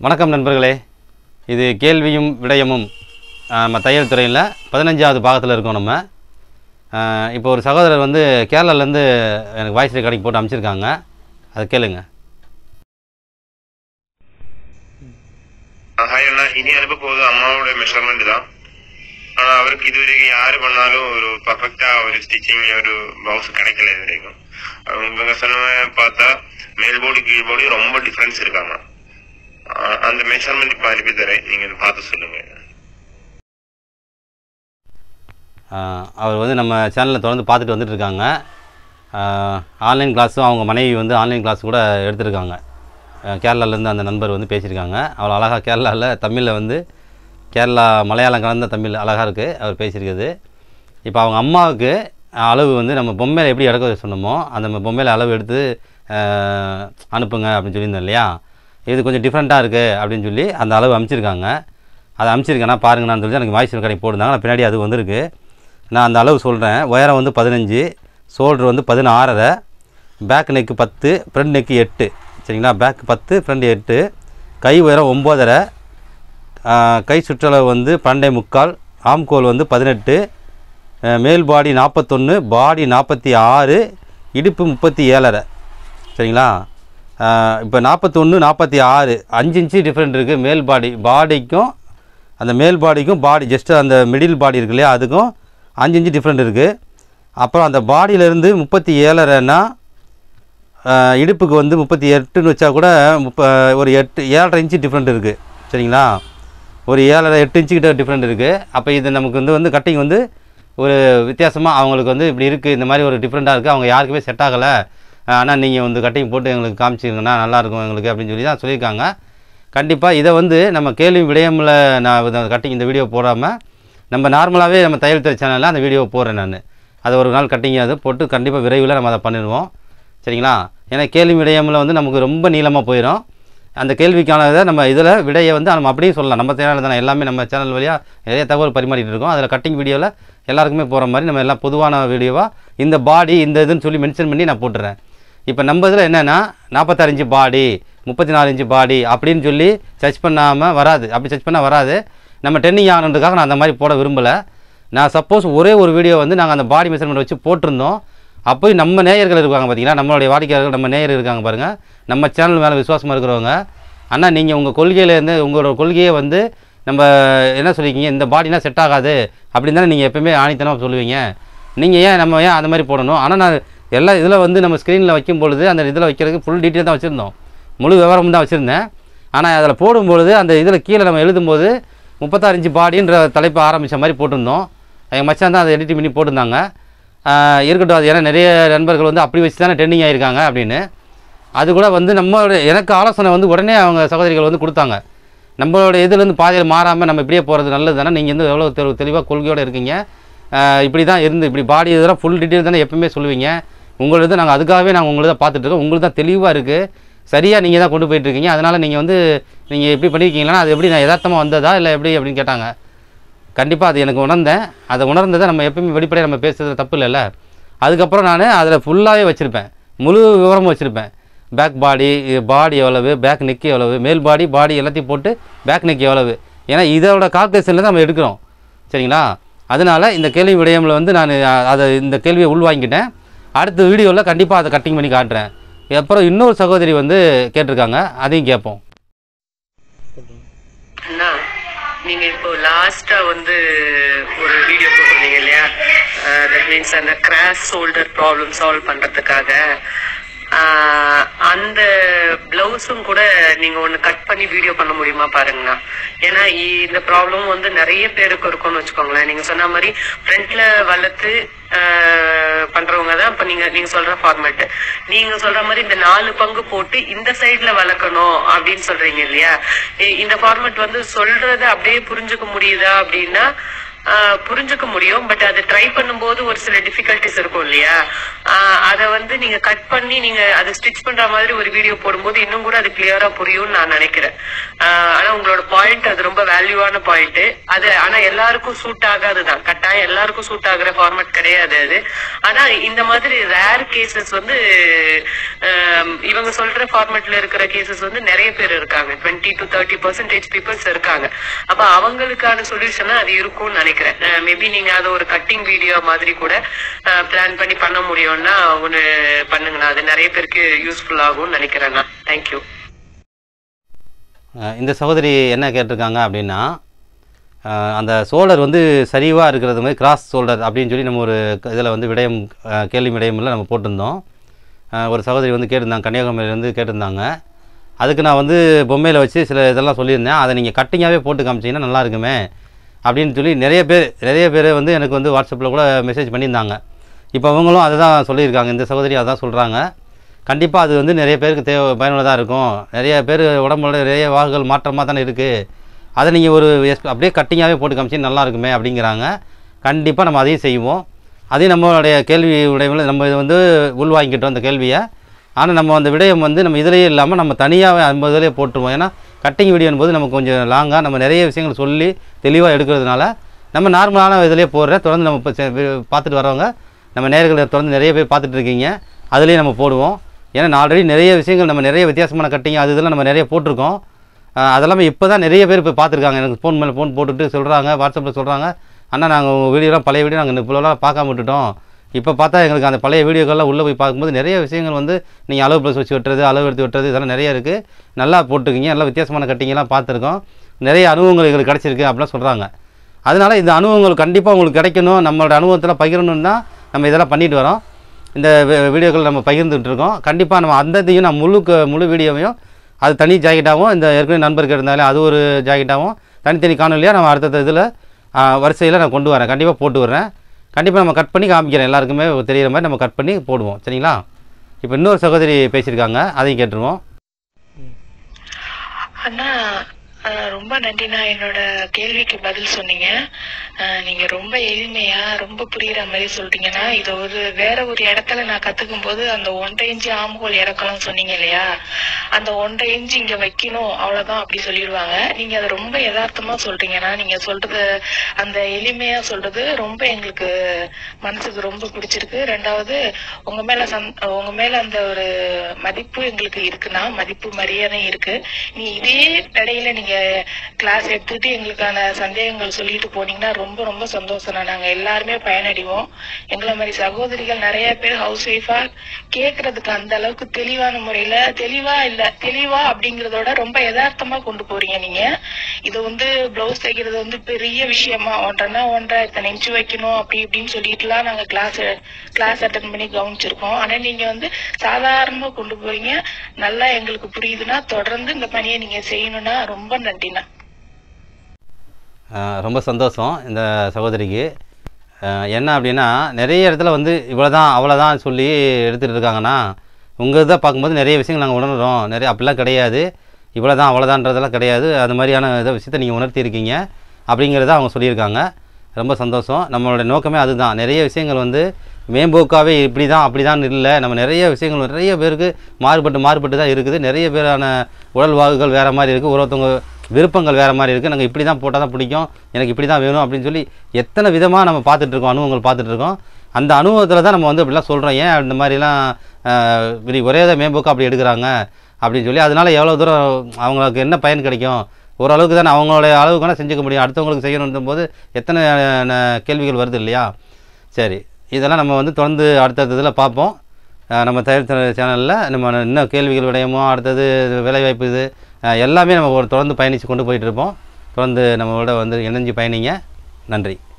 வணக்கம் நண்பர்களே இது கேள்வியும் விடயமும் ஆஹ், நம்ம தையல் துறையில் பதினஞ்சாவது பாகத்தில் இருக்கோம் நம்ம ஆஹ், இப்போ ஒரு சகோதரர் வந்து கேரளாலேருந்து எனக்கு வாய்ஸ் ரெக்கார்டிங் போட்டு அனுப்பிச்சிருக்காங்க அதை கேளுங்க ஹாய் அண்ணா இனி அனுப்ப போகுது அம்மாவோட மெஷர்மெண்ட் தான் ஆனா அவருக்கு இது வரைக்கும் யாரு பண்ணாலும் ஒரு பர்ஃபெக்டா ஒரு ஸ்டிச்சிங் ஒரு பிளவுஸ் கிடைக்கல இது வரைக்கும் அவங்க இவங்க சொன்ன பார்த்தா மேல் போடி கீழ் போடி ரொம்ப டிஃபரன்ஸ் இருக்காங்க ஆஹ் அந்த மெஷர்மெண்ட் இப்ப அனுப்பி தரேன் நீங்க இதை பார்த்து சொல்லுங்க ஆஹ், அவர் வந்து நம்ம சேனலில் தொடர்ந்து பார்த்துட்டு வந்துட்டு இருக்காங்க ஆன்லைன் கிளாஸும் அவங்க மனைவி வந்து ஆன்லைன் கிளாஸ் கூட எடுத்திருக்காங்க ஆஹ், கேரளாலேருந்து அந்த நண்பர் வந்து பேசியிருக்காங்க அவ்வளோ அழகாக கேரளாவில் தமிழில் வந்து கேரளா மலையாளம் கலந்த தமிழ் அழகாக இருக்குது அவர் பேசியிருக்குது இப்போ அவங்க அம்மாவுக்கு அளவு வந்து நம்ம பொம்மையில் எப்படி எடுக்க சொன்னோமோ அந்த நம்ம பொம்மையில் அளவு எடுத்து ஆஹ், அனுப்புங்க அப்படின்னு சொல்லியிருந்தோம் இல்லையா இது கொஞ்சம் டிஃப்ரெண்ட்டாக இருக்குது அப்படின்னு சொல்லி அந்த அளவு அனுப்பிச்சிருக்காங்க அதை அனுப்பிச்சிருக்கேன்னா பாருங்கண்ணான்னு சொல்லி எனக்கு வாய்ஸ் ரெக்கார்டிங் போட்டிருந்தாங்க நான் பின்னாடி அது வந்திருக்கு நான் அந்த அளவு சொல்கிறேன் உயரம் வந்து பதினஞ்சு ஷோல்டர் வந்து பதினாறரை பேக் நெக்கு பத்து ஃப்ரண்ட் நெக்கு எட்டு சரிங்களா பேக் பத்து ஃப்ரண்ட் எட்டு கை உயரம் ஒம்போதரை கை சுற்றளவு வந்து பன்னெண்டே முக்கால் ஆம்கோல் வந்து பதினெட்டு அஹ், மேல் பாடி நாற்பத்தொன்று பாடி நாற்பத்தி ஆறு இடுப்பு முப்பத்தி ஏழரை சரிங்களா இப்போ நாற்பத்தொன்று நாற்பத்தி ஆறு அஞ்சு இன்ச்சு டிஃப்ரெண்ட் இருக்குது மேல் பாடி பாடிக்கும் அந்த மேல் பாடிக்கும் பாடி ஜஸ்ட் அந்த மிடில் பாடி இருக்கு இல்லையா அதுக்கும் அஞ்சு இன்ச்சு டிஃப்ரெண்ட் இருக்குது அப்புறம் அந்த பாடியிலேருந்து முப்பத்தி ஏழரைன்னா ஆஹ், இடுப்புக்கு வந்து முப்பத்தி எட்டுன்னு வச்சா கூட முப்ப ஒரு எட்டு ஏழரை இன்ச்சு டிஃப்ரெண்ட் இருக்குது சரிங்களா ஒரு ஏழரை எட்டு இன்ச்சு கிட்ட டிஃப்ரெண்ட் இருக்குது அப்போ இது நமக்கு வந்து வந்து கட்டிங் வந்து ஒரு வித்தியாசமாக அவங்களுக்கு வந்து இப்படி இருக்குது இந்த மாதிரி ஒரு டிஃப்ரெண்ட்டாக இருக்குது அவங்க யாருக்குமே செட் ஆகலை ஆனால் நீங்கள் வந்து கட்டிங் போட்டு எங்களுக்கு காமிச்சிங்கன்னா நல்லாயிருக்கும் எங்களுக்கு அப்படின்னு சொல்லி தான் சொல்லியிருக்காங்க கண்டிப்பாக இதை வந்து நம்ம கேள்வி விடயமில் நான் கட்டிங் இந்த வீடியோ போடாமல் நம்ம நார்மலாகவே நம்ம தையல் துறை சேனலில் அந்த வீடியோ போடுறேன் நான் அதை ஒரு நாள் கட்டிங் அது போட்டு கண்டிப்பாக விரைவில் நம்ம அதை பண்ணிடுவோம் சரிங்களா ஏன்னா கேள்வி விடயமில் வந்து நமக்கு ரொம்ப நீளமாக போயிடும் அந்த கேள்விக்கான இதை நம்ம இதில் விடையை வந்து நம்ம அப்படியே சொல்லலாம் நம்ம சேனல் தானே எல்லாமே நம்ம சேனல் வழியாக நிறைய தகவல் பரிமாறிட்டு இருக்கோம் அதில் கட்டிங் வீடியோவில் எல்லாருக்குமே போகிற மாதிரி நம்ம எல்லாம் பொதுவான வீடியோவாக இந்த பாடி இந்த இதுன்னு சொல்லி மென்ஷன் பண்ணி நான் போட்டுறேன் இப்போ நம்ம இதில் என்னென்னா நாற்பத்தாறு இன்ச்சு பாடி முப்பத்தி நாலு இன்ச்சு பாடி அப்படின்னு சொல்லி சர்ச் பண்ணாமல் வராது அப்படி சர்ச் பண்ணால் வராது நம்ம டென்னிங் ஆகணுன்றதுக்காக நான் அந்த மாதிரி போட விரும்பலை நான் சப்போஸ் ஒரே ஒரு வீடியோ வந்து நாங்கள் அந்த பாடி மெஷர்மெண்ட் வச்சு போட்டிருந்தோம் அப்போ நம்ம நேயர்கள் இருக்காங்க பார்த்தீங்களா நம்மளுடைய வாடிக்கையாளர்கள் நம்ம நேயர் இருக்காங்க பாருங்கள் நம்ம சேனல் மேலே விசுவாசமாக இருக்கிறவங்க அண்ணா நீங்கள் உங்கள் கொள்கையிலேருந்து உங்களோட கொள்கையை வந்து நம்ம என்ன சொல்லிருக்கீங்க இந்த பாடினா செட் ஆகாது அப்படின்னு தானே நீங்கள் எப்பவுமே ஆணித்தனமாக சொல்லுவீங்க நீங்கள் ஏன் நம்ம ஏன் அந்த மாதிரி போடணும் ஆனால் நான் எல்லா இதில் வந்து நம்ம ஸ்க்ரீனில் வைக்கும் பொழுது அந்த இதில் வைக்கிறதுக்கு ஃபுல் டீட்டெயில் தான் வச்சுருந்தோம் முழு விவரம் தான் வச்சுருந்தேன் ஆனால் அதில் போடும்பொழுது அந்த இதில் கீழே நம்ம எழுதும்போது முப்பத்தாறு இன்ச்சு பாடின்ற தலைப்பு ஆரம்பித்த மாதிரி போட்டிருந்தோம் எங்கள் மச்சான் தான் அதை எடிட் பண்ணி போட்டிருந்தாங்க ஆஹ் இருக்கட்டும் அது ஏன்னா நிறைய நண்பர்கள் வந்து அப்படி வச்சு தானே ட்ரெண்டிங் ஆகிருக்காங்க அப்படின்னு அது கூட வந்து நம்மளோட எனக்கு ஆலோசனை வந்து உடனே அவங்க சகோதரிகள் வந்து கொடுத்தாங்க நம்மளோட இதுலேருந்து பாதையில் மாறாமல் நம்ம இப்படியே போகிறது நல்லது தானே நீங்கள் வந்து எவ்வளோ தெளி தெளிவாக கொள்கையோடு இருக்கீங்க ஆஹ் இப்படி தான் இருந்து இப்படி பாடி இதெல்லாம் ஃபுல் டீட்டெயில் தானே எப்பவுமே சொல்லுவீங்க உங்களது நாங்கள் அதுக்காகவே நாங்கள் உங்களை தான் பார்த்துட்டு இருக்கோம் உங்களுக்கு தான் தெளிவாக இருக்குது சரியாக நீங்கள் தான் கொண்டு போயிட்டு இருக்கீங்க அதனால் நீங்கள் வந்து நீங்கள் எப்படி பண்ணியிருக்கீங்களா அது எப்படி நான் யதார்த்தமாக வந்ததா இல்லை எப்படி அப்படின்னு கேட்டாங்க கண்டிப்பாக அது எனக்கு உணர்ந்தேன் அதை உணர்ந்ததை நம்ம எப்பயுமே வெளிப்படையாக நம்ம பேசுறது தப்பு இல்லைல்ல அதுக்கப்புறம் நான் அதில் ஃபுல்லாகவே வச்சுருப்பேன் முழு விவரமும் வச்சுருப்பேன் பேக் பாடி பாடி எவ்வளவு பேக் நெக் எவ்வளவு மேல் பாடி பாடி எல்லாத்தையும் போட்டு பேக் நெக் எவ்வளவு ஏன்னா இதோட கால்குலேஷனில் தான் நம்ம எடுக்கிறோம் சரிங்களா அதனால இந்த கேள்வி விடயமில் வந்து நான் அதை இந்த கேள்வியை உள்வாங்கிட்டேன் அடுத்த வீடியோவில் கண்டிப்பாக அதை கட்டிங் பண்ணி காட்டுறேன் அப்புறம் இன்னொரு சகோதரி வந்து கேட்டிருக்காங்க அதையும் கேட்போம் அண்ணா நீங்க இப்போ லாஸ்டா வந்து ஒரு வீடியோ போட்டிருந்தீங்க இல்லையா தட் மீன்ஸ் அந்த கிராஸ் ஷோல்டர் ப்ராப்ளம் சால்வ் பண்றதுக்காக ஆஹ் அந்த பிளவுஸும் கூட நீங்க ஒன்னு கட் பண்ணி வீடியோ பண்ண முடியுமா பாருங்கண்ணா ஏன்னா இ- இந்த ப்ராப்ளம் வந்து நிறைய பேருக்கு இருக்கும்னு வச்சுக்கோங்களேன் நீங்க சொன்ன மாதிரி ஃப்ரண்ட்ல வளர்த்து ஆஹ் பண்றவங்க தான் இப்ப நீங்க நீங்க சொல்ற ஃபார்மேட் நீங்க சொல்ற மாதிரி இந்த நாலு பங்கு போட்டு இந்த சைடுல வளர்க்கணும் அப்படின்னு சொல்றீங்க இல்லையா இ- இந்த ஃபார்மேட் வந்து சொல்றத அப்படியே புரிஞ்சுக்க முடியுதா அப்படின்னா ஆஹ் புரிஞ்சுக்க முடியும் பட் அது ட்ரை பண்ணும்போது ஒரு சில டிஃபிகல்டிஸ் இருக்கும் இல்லையா ஆஹ் அதை வந்து நீங்க கட் பண்ணி நீங்க அதை ஸ்டிச் பண்ற மாதிரி ஒரு வீடியோ போடும்போது இன்னும் கூட அது கிளியரா புரியும்னு நான் நினைக்கிறேன் ஆஹ் ஆனா உங்களோட பாயிண்ட் அது ரொம்ப வேல்யூவான பாயிண்ட் அது ஆனா எல்லாருக்கும் சூட் ஆகாதுதான் கட்டாயம் எல்லாருக்கும் சூட் ஆகுற ஃபார்மேட் கிடையாது அது ஆனா இந்த மாதிரி ரேர் கேசஸ் வந்து ஆம், இவங்க சொல்ற ஃபார்மேட்ல இருக்கிற கேசஸ் வந்து நிறைய பேர் இருக்காங்க twenty to thirty percentage peoples இருக்காங்க அப்ப அவங்களுக்கான சொல்யூஷனா அது இருக்கும்னு நினைக்கிறேன் மேபி நீங்க அதை ஒரு கட்டிங் வீடியோ மாதிரி கூட பிளான் பண்ணி பண்ண முடியும்னா ஒண்ணு பண்ணுங்கண்ணா அது நிறைய பேருக்கு யூஸ்ஃபுல் ஆகும்னு நினைக்கிறேன் நான் தேங்க்யூ அஹ் இந்த சகோதரி என்ன கேட்டிருக்காங்க அப்படின்னா அஹ் அந்த சோல்டர் வந்து சரிவாக இருக்கிறது மாதிரி கிராஸ் சோல்டர் அப்படின்னு சொல்லி நம்ம ஒரு இதில் வந்து விடயம் அஹ் கேள்வி விடயமில் நம்ம போட்டிருந்தோம் அஹ் ஒரு சகோதரி வந்து கேட்டிருந்தாங்க கன்னியாகுமரியிலேருந்து கேட்டிருந்தாங்க அதுக்கு நான் வந்து பொம்மையில் வச்சு சில இதெல்லாம் சொல்லியிருந்தேன் அதை நீங்கள் கட்டிங்காகவே போட்டு காமிச்சிங்கன்னா நல்லா இருக்குமே அப்படின்னு சொல்லி நிறைய பேர் நிறைய பேர் வந்து எனக்கு வந்து வாட்ஸ்அப்பில் கூட மெசேஜ் பண்ணியிருந்தாங்க இப்போ அவங்களும் அதை தான் சொல்லியிருக்காங்க இந்த சகோதரி அதான் சொல்கிறாங்க கண்டிப்பாக அது வந்து நிறைய பேருக்கு தேவை பயனுள்ளதாக இருக்கும் நிறைய பேர் உடம்புல நிறைய வாகுகள் மாற்றமாக தானே இருக்குது அதை நீங்கள் ஒரு எஸ் அப்படியே கட்டிங்காகவே போட்டு காமிச்சு நல்லா இருக்குமே அப்படிங்கிறாங்க கண்டிப்பாக நம்ம அதையும் செய்வோம் அதையும் நம்மளுடைய கேள்வி உடையவில் நம்ம இது வந்து உள்வாங்கிக்கிட்டோம் அந்த கேள்வியை ஆனால் நம்ம அந்த விடயம் வந்து நம்ம இதிலேயே இல்லாமல் நம்ம தனியாக அந்த இதிலேயே போட்டுருவோம் ஏன்னா கட்டிங் வீடியோன் போது நமக்கு கொஞ்சம் லாங்காக நம்ம நிறைய விஷயங்கள் சொல்லி தெளிவாக எடுக்கிறதுனால நம்ம நார்மலான இதிலே போடுறேன் தொடர்ந்து நம்ம இப்போ செ- வி- பார்த்துட்டு வரவங்க நம்ம நேர்களை தொடர்ந்து நிறைய பேர் பார்த்துட்டு இருக்கீங்க அதுலேயே நம்ம போடுவோம் ஏன்னா நான் ஆல்ரெடி நிறைய விஷயங்கள் நம்ம நிறைய வித்தியாசமான கட்டிங் அது இதெல்லாம் நம்ம நிறைய போட்டிருக்கோம் அஹ் அதெல்லாமே இப்போ தான் நிறைய பேர் இப்போ பார்த்துருக்காங்க எனக்கு ஃபோன் மேலே ஃபோன் போட்டுட்டு சொல்கிறாங்க வாட்ஸ்அப்பில் சொல்கிறாங்க அண்ணா நாங்கள் உங்கள் வீடியோலாம் பழைய வீடியோ நாங்கள் இப்போலாம் பார்க்காம விட்டுட்டோம் இப்போ பார்த்தா எங்களுக்கு அந்த பழைய வீடியோக்கள்லாம் உள்ளே போய் பார்க்கும்போது நிறைய விஷயங்கள் வந்து நீங்கள் அளவு ப்ளஸ் வச்சு வெட்டுறது அளவு எடுத்து வெட்டுறது இதெல்லாம் நிறைய இருக்குது நல்லா போட்டுருக்கீங்க நல்லா வித்தியாசமான கட்டிங்கெல்லாம் பார்த்துருக்கோம் நிறைய அனுபவங்கள் எங்களுக்கு கிடச்சிருக்கு அப்படிலாம் சொல்கிறாங்க அதனால் இந்த அனுபவங்கள் கண்டிப்பாக உங்களுக்கு கிடைக்கணும் நம்மளோட அனுபவத்தில் பகிரணும்னு தான் நம்ம இதெல்லாம் பண்ணிட்டு வரோம் இந்த வி- வீடியோக்கள் நம்ம பகிர்ந்துட்டு இருக்கோம் கண்டிப்பாக நம்ம அந்த இதையும் நான் முழு க- முழு வீடியோவையும் அது தனி ஜாக்கெட்டாகவும் இந்த ஏற்கனவே நண்பருக்கு இருந்தாலே அது ஒரு ஜாக்கெட்டாகவும் தனித்தனி காணொலியாக நம்ம அடுத்தடுத்த இதில் வரிசையில் நான் கொண்டு வரேன் கண்டிப்பாக போட்டு வர்றேன் கண்டிப்பாக நம்ம கட் பண்ணி காமிக்கிறேன் எல்லாருக்குமே தெரியிற மாதிரி நம்ம கட் பண்ணி போடுவோம் சரிங்களா இப்போ இன்னொரு சகோதரி பேசியிருக்காங்க அதையும் கேட்டுருவோம் அண்ணா அஹ், ரொம்ப நன்றிண்ணா என்னோட கேள்விக்கு பதில் சொன்னீங்க அஹ், நீங்க ரொம்ப எளிமையா ரொம்ப புரியுற மாதிரி சொல்றீங்கன்னா இது ஒரு வேற ஒரு இடத்துல நான் கத்துக்கும் போது அந்த ஒன்றரை இன்ச்சு ஆம்ஹோல் இறக்கணும்னு சொன்னீங்க இல்லையா அந்த ஒன்றரை இன்ச்சு இங்க வைக்கணும் அவ்வளவுதான் அப்படி சொல்லிடுவாங்க நீங்க அதை ரொம்ப யதார்த்தமா சொல்றீங்கன்னா நீங்க சொல்றது அந்த எளிமையா சொல்றது ரொம்ப எங்களுக்கு மனசுக்கு ரொம்ப பிடிச்சிருக்கு ரெண்டாவது உங்க மேல சந்- உங்க மேல அந்த ஒரு மதிப்பு எங்களுக்கு இருக்குன்னா மதிப்பு மரியாதை இருக்கு நீ இதே இடையில நீங்க கிளாஸ் எடுத்துட்டு எங்களுக்கான சந்தேகங்கள் சொல்லிட்டு போனீங்கன்னா ரொம்ப ரொம்ப சந்தோஷம் நாங்க எல்லாருமே பயனடைவோம் எங்களை மாதிரி சகோதரிகள் நிறைய பேர் ஹவுஸ் ஒய்ஃபா கேக்குறதுக்கு அந்த அளவுக்கு தெளிவான முறையில தெளிவா இல்ல தெளிவா அப்படிங்கறதோட ரொம்ப யதார்த்தமா கொண்டு போறீங்க நீங்க இது வந்து பிளவுஸ் தைக்கிறது வந்து பெரிய விஷயமா ஒன்றரைனா ஒன்றரை இத்தனை இன்ச்சு வைக்கணும் அப்படி இப்படின்னு சொல்லிட்டுலாம் நாங்க கிளாஸ் கிளாஸ் அட்டன் பண்ணி கவனிச்சிருக்கோம் ஆனா நீங்க வந்து சாதாரணமா கொண்டு போறீங்க நல்லா எங்களுக்கு புரியுதுன்னா தொடர்ந்து இந்த பணியை நீங்க செய்யணும்னா ரொம்ப நன்றிண்ணா அஹ் ரொம்ப சந்தோஷம் இந்த சகோதரிக்கு அஹ் என்ன அப்படின்னா நிறைய இடத்துல வந்து இவ்வளோதான் அவ்வளோதான் சொல்லி எடுத்துகிட்டு இருக்காங்கன்னா உங்கள் இதை பார்க்கும்போது நிறைய விஷயங்கள் நாங்கள் உணர்றோம் நிறைய அப்படிலாம் கிடையாது இவ்வளோ தான் அவ்வளோதான்றதெல்லாம் கிடையாது அது மாதிரியான இதை விஷயத்தை நீங்கள் உணர்த்தியிருக்கீங்க அப்படிங்கிறத அவங்க சொல்லியிருக்காங்க ரொம்ப சந்தோஷம் நம்மளோட நோக்கமே அதுதான் நிறைய விஷயங்கள் வந்து மேம்போக்காவே இப்படி தான் அப்படி தான் இல்லை நம்ம நிறைய விஷயங்கள் நிறைய பேருக்கு மாறுபட்டு மாறுபட்டு தான் இருக்குது நிறைய பேரான உடல் வாகுகள் வேறு மாதிரி இருக்குது ஒருத்தவங்க விருப்பங்கள் வேறு மாதிரி இருக்குது நாங்கள் இப்படி தான் போட்டால் தான் பிடிக்கும் எனக்கு இப்படி தான் வேணும் அப்படின்னு சொல்லி எத்தனை விதமாக நம்ம பார்த்துட்டு இருக்கோம் அனுபவங்கள் பார்த்துட்டு இருக்கோம் அந்த அனுபவத்தில் தான் நம்ம வந்து இப்படிலாம் சொல்கிறோம் ஏன் இந்த மாதிரிலாம் ஆஹ், இப்படி ஒரே இதை மேம்போக்கு அப்படி எடுக்கிறாங்க அப்படின்னு சொல்லி அதனால எவ்வளோ தூரம் அவங்களுக்கு என்ன பயன் கிடைக்கும் ஓரளவுக்கு தானே அவங்களோட அளவுக்கு வேணால் செஞ்சுக்க முடியும் அடுத்தவங்களுக்கு செய்யணும் போது எத்தனை ஆஹ், கேள்விகள் வருது இல்லையா சரி இதெல்லாம் நம்ம வந்து தொடர்ந்து அடுத்தடுத்த இதில் பார்ப்போம் அஹ் நம்ம தயார் சேனலில் நம்ம இன்னும் கேள்விகள் விடயமோ அடுத்தது வேலைவாய்ப்பு இது அஹ் எல்லாமே நம்ம ஒரு தொடர்ந்து பயணித்து கொண்டு போயிட்டு இருப்போம் தொடர்ந்து நம்மளோட வந்து இணைஞ்சு பயணிங்க நன்றி